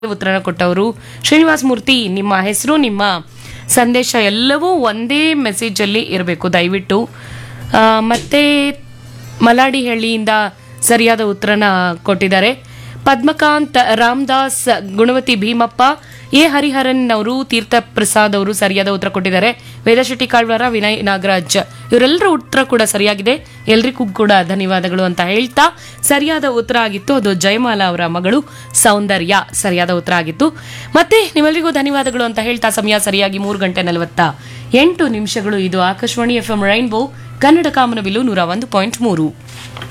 ಉತ್ತರ ಕೊಟ್ಟವರು ಶ್ರೀನಿವಾಸ ಮೂರ್ತಿ ನಿಮ್ಮ ಹೆಸರು ನಿಮ್ಮ ಸಂದೇಶ ಎಲ್ಲವೂ ಒಂದೇ ಮೆಸೇಜಲ್ಲಿ ಇರಬೇಕು ದಯವಿಟ್ಟು ಆ, ಮತ್ತೆ ಮಲಾಡಿಹಳ್ಳಿಯಿಂದ ಸರಿಯಾದ ಉತ್ತರನ ಕೊಟ್ಟಿದ್ದಾರೆ ಪದ್ಮಕಾಂತ್ ರಾಮದಾಸ್ ಗುಣವತಿ ಭೀಮಪ್ಪ ಎ ಹರಿಹರನ್ ಅವರು ತೀರ್ಥ ಪ್ರಸಾದ್ ಅವರು ಸರಿಯಾದ ಉತ್ತರ ಕೊಟ್ಟಿದ್ದಾರೆ ವೇದಶೆಟ್ಟಿ ಕಾಳ್ವಾರ ವಿನಯ್ ನಾಗರಾಜ್ ಇವರೆಲ್ಲರ ಉತ್ತರ ಕೂಡ ಸರಿಯಾಗಿದೆ ಎಲ್ರಿಗೂ ಕೂಡ ಧನ್ಯವಾದಗಳು ಅಂತ ಹೇಳ್ತಾ ಸರಿಯಾದ ಉತ್ತರ ಆಗಿತ್ತು ಅದು ಜಯಮಾಲಾ ಅವರ ಮಗಳು ಸೌಂದರ್ಯ ಸರಿಯಾದ ಉತ್ತರ ಆಗಿತ್ತು ಮತ್ತೆ ನಿಮ್ಮೆಲ್ಲರಿಗೂ ಧನ್ಯವಾದಗಳು ಅಂತ ಹೇಳ್ತಾ ಸಮಯ ಸರಿಯಾಗಿ ಮೂರು ಗಂಟೆ ನಲವತ್ತ ಎಂಟು ನಿಮಿಷಗಳು ಇದು Akashvani F M rainbow Kannada ಕಾಮನಬಿಲ್ಲು ನೂರ ಒಂದು ಪಾಯಿಂಟ್ ಮೂರು